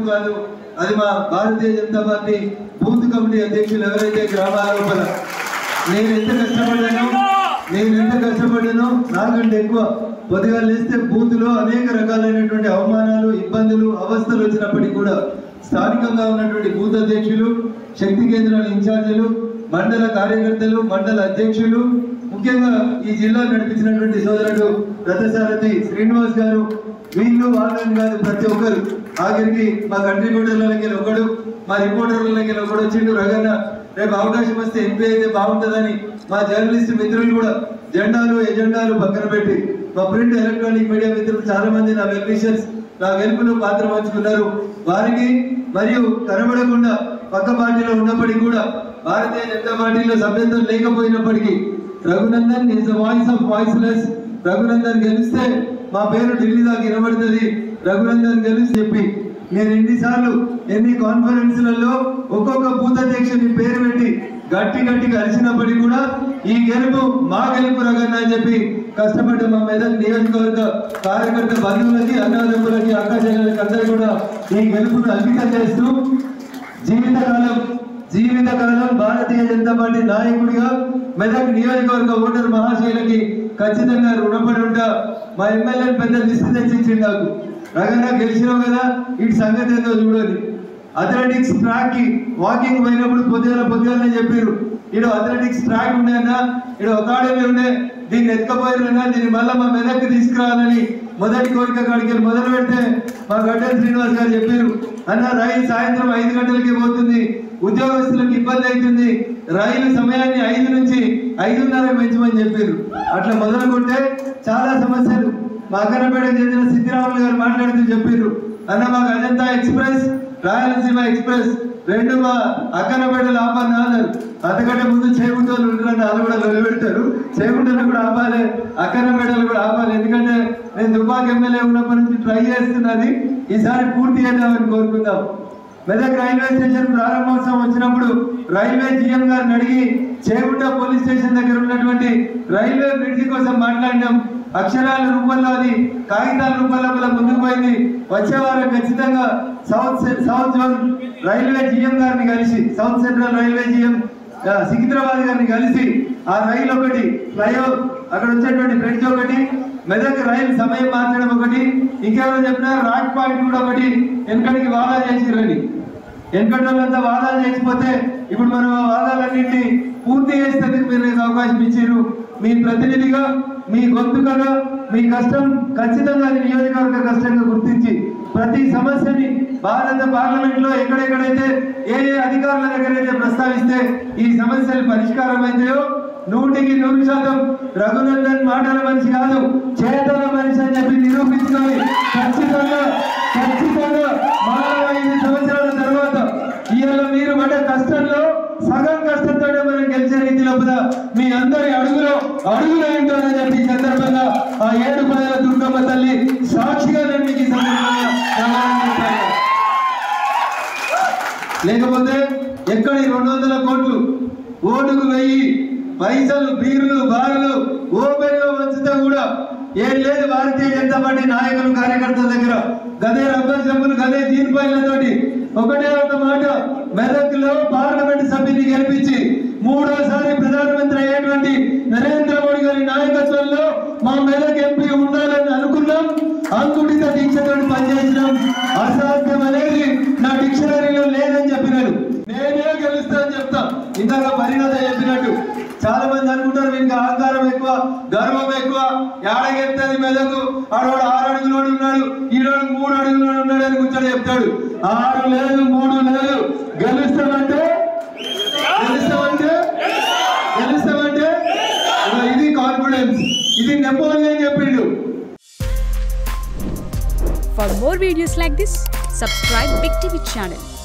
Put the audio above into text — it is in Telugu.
కాదు అది మా Bharatiya Janata party booth committee అధ్యక్షులు ఎవరైతే గ్రామాల లోపల నేను ఎంత కష్టపడ్డానో నేను ఎంత కష్టపడ్డానో నాకంటే ఎక్కువ పొద్దుగా లేస్తే బూత్ లో అనేక రకాలైనటువంటి అవమానాలు ఇబ్బందులు అవస్థలు వచ్చినప్పటికీ కూడా స్థానికంగా ఉన్నటువంటి బూత్ అధ్యక్షులు శక్తి కేంద్రాల ఇన్ఛార్జీలు మండల కార్యకర్తలు మండల అధ్యక్షులు ముఖ్యంగా ఈ జిల్లా నడిపించినటువంటి సోదరుడు రథసారథి శ్రీనివాస్ గారు వీళ్ళు వాళ్ళని కాదు ప్రతి ఒక్కరు ఆఖరికి మా కంట్రిబ్యూటర్లకి ఒకడు మా రిపోర్టర్లకి ఒకడు వచ్చిండు రగన్న రేపు అవకాశం వస్తే ఎంపీ అయితే బాగుంటుందని మా జర్నలిస్ట్ మిత్రులు కూడా జెండాలు ఎజెండాలు పక్కన పెట్టి మా ప్రింట్ ఎలక్ట్రానిక్ మీడియా మిత్రులు చాలా మంది నా వెల్విషర్స్ నా గెలుపులో పాత్ర పంచుకున్నారు వారికి మరియు కనబడకుండా పక్క పార్టీలో ఉన్నప్పటికీ కూడా భారతీయ జనతా పార్టీలో సభ్యత్వం లేకపోయినప్పటికీ Raghunandan is the voice of voiceless Raghunandan గెలిస్తే మా పేరు ఢిల్లీ దాకా వినబడుతుంది రఘునందన్ గెలిచి చెప్పి నేను ఎన్నిసార్లు ఎన్ని కాన్ఫరెన్స్లలో ఒక్కొక్క బూత్ అధ్యక్షుని పేరు పెట్టి గట్టి గట్టిగా అరిచినప్పటికీ కూడా ఈ గెలుపు మా గెలుపు రగన్న అని చెప్పి కష్టపడ్డ మా మెదక్ నియోజకవర్గ కార్యకర్త బంధువులకి అన్నదమ్ములకి అక్క చెల్లెలకి అందరూ కూడా ఈ గెలుపును అంకితం చేస్తూ జీవితకాలం జీవితకాలం భారతీయ జనతా పార్టీ నాయకుడిగా మెదక్ నియోజకవర్గ ఓటర్ మహాశైలకి ఖచ్చితంగా రుణపడి ఉంటా మా ఎమ్మెల్యే పెద్ద లిస్ట్ తెచ్చిచ్చిండు నాకు రగన్నా గెలిచినావు కదా ఇటు సంగతి ఏందో చూడాలి అథ్లెటిక్స్ ట్రాక్ కి వాకింగ్ పోయినప్పుడు పొద్దుగాల పొద్దుగాలనే చెప్పారు ఇడు అథ్లెటిక్స్ ట్రాక్ ఉండే అన్న ఇడు అకాడమీ ఉండే దీన్ని ఎత్తుకపోయినా దీన్ని మళ్ళీ మా మెదక్కి తీసుకురావాలని మొదటి కోరిక కాడికి వెళ్ళి మొదలు పెడితే మా గడ్డ శ్రీనివాస్ గారు చెప్పారు అన్న రైలు సాయంత్రం ఐదు గంటలకి పోతుంది ఉద్యోగస్తులకు ఇబ్బంది అవుతుంది రైలు సమయాన్ని ఐదు నుంచి ఐదున్నర పెంచమని చెప్పారు అట్లా మొదలు కొట్టే చాలా సమస్యలు మా అక్కనపేటకు చెందిన సిద్ధిరాములు గారు మాట్లాడుతూ చెప్పారు అన్న మాకు అజంతా ఎక్స్ప్రెస్ రాయలసీమ ఎక్స్ప్రెస్ రెండు మా అక్కనపేటలు ఆపాలి అన్నారు అంతకంటే ముందు చేకుంటోళ్ళు ఉంటారని వాళ్ళు కూడా నిలబెడతారు చేకుంటోళ్ళు కూడా ఆపాలి అక్కనపేటలు కూడా ఆపాలి ఎందుకంటే నేను దుబ్బాక ఎమ్మెల్యే ఉన్నప్పటి నుంచి ట్రై చేస్తున్నది ఈసారి పూర్తి చేద్దామని కోరుకుందాం మెదక్ రైల్వే స్టేషన్ ప్రారంభోత్సవం వచ్చినప్పుడు రైల్వే జీఎం గారిని అడిగి చేగుంట పోలీస్ స్టేషన్ దగ్గర ఉన్నటువంటి రైల్వే బ్రిడ్జి కోసం మాట్లాడినాం అక్షరాల రూపంలో అది కాగితాల రూపంలో కూడా ముందుకు పోయింది వచ్చే వారం ఖచ్చితంగా సౌత్ సె- సౌత్ జోన్ రైల్వే జీఎం గారిని కలిసి సౌత్ సెంట్రల్ రైల్వే జీఎం ఆ, సికింద్రాబాద్ గారిని కలిసి ఆ రైలు ఒకటి ఫ్లైఓవర్ అక్కడ వచ్చేటువంటి బ్రిడ్జ్ ఒకటి మెదక్ రైలు సమయం మార్చడం ఒకటి ఇంకెవరో చెప్పినా రాక్ పాయింట్ కూడా ఒకటి వెనకడికి వాదా చేసిరండి వెనకటోళ్ళంతా వాదాలు చేసిపోతే ఇప్పుడు మనం ఆ వాదాలన్నింటినీ పూర్తి చేసేందుకు మీరు నాకు అవకాశం ఇచ్చారు మీ ప్రతినిధిగా మీ గొంతుకగా మీ కష్టం ఖచ్చితంగా అది నియోజకవర్గ కష్టంగా గుర్తించి ప్రతి సమస్యని భారత పార్లమెంట్ లో ఎక్కడెక్కడైతే ఏ ఏ అధికారుల దగ్గర అయితే ప్రస్తావిస్తే ఈ సమస్యలు పరిష్కారం అవుతాయో నూటికి నూరు శాతం రఘునందన్ మాటల మనిషి కాదు చేతల మనిషి అని చెప్పి నిరూపించుకొని ఖచ్చితంగా ఖచ్చితంగా మానవ ఐదు సంవత్సరాల తర్వాత ఇవాళ మీరు పడ్డ కష్టంలో సగం కష్టంతో మనం గెలిచే రీతి లోపల మీ అందరి అడుగులో అడుగులో ఏంటోనని చెప్పి ఈ సందర్భంగా ఆ ఏడు పదల దుర్గమ్మ తల్లి సాక్షిగా నేను మీకు ఈ సందర్భంగా ప్రమాణం చేస్తాను. లేకపోతే ఎక్కడి రెండు వందల కోట్లు ఓటుకు వెయ్యి పైసలు బీర్లు బార్లు ఓపెన్ లో వంచితే కూడా ఏం లేదు భారతీయ జనతా పార్టీ నాయకులు కార్యకర్తల దగ్గర గదే రబ్బర్ చెప్పులు గదే దీనిపైలతోటి ఒకటే ఒక మాట మెదక్ లో పార్లమెంట్ సభ్యుని గెలిపించి మూడోసారి ప్రధానమంత్రి అయ్యేటువంటి నరేంద్ర మోడీ గారి నాయకత్వంలో మా మెదక్ ఎంపీ ఉండాలని అనుకున్నాం అంకుటిత దీక్షతో పనిచేసినాం అసాధ్యం అనేది నా డిక్షనరీలో లేదని చెప్పినాడు నేనే గెలుస్తానని చెప్తా ఇందాక పరిణత చెప్పినట్టు చాలా మంది అనుకుంటారు వీనికి అహంకారం ఎక్కువ గర్వం ఎక్కువ ఏడగెత్తది మెదకు ఆడవాడు ఆరు అడుగులోడు ఉన్నాడు ఈరోడు మూడు అడుగులోడు ఉన్నాడు అని కూర్చొని చెప్తాడు ఆరు లేదు మూడు లేదు గెలుస్తామంటే గెలుస్తామంటే గెలుస్తామంటే ఇదిగో ఇది కాన్ఫిడెన్స్ ఇది నెపోలియన్ చెప్పిండు For more videos like this, subscribe Big TV channel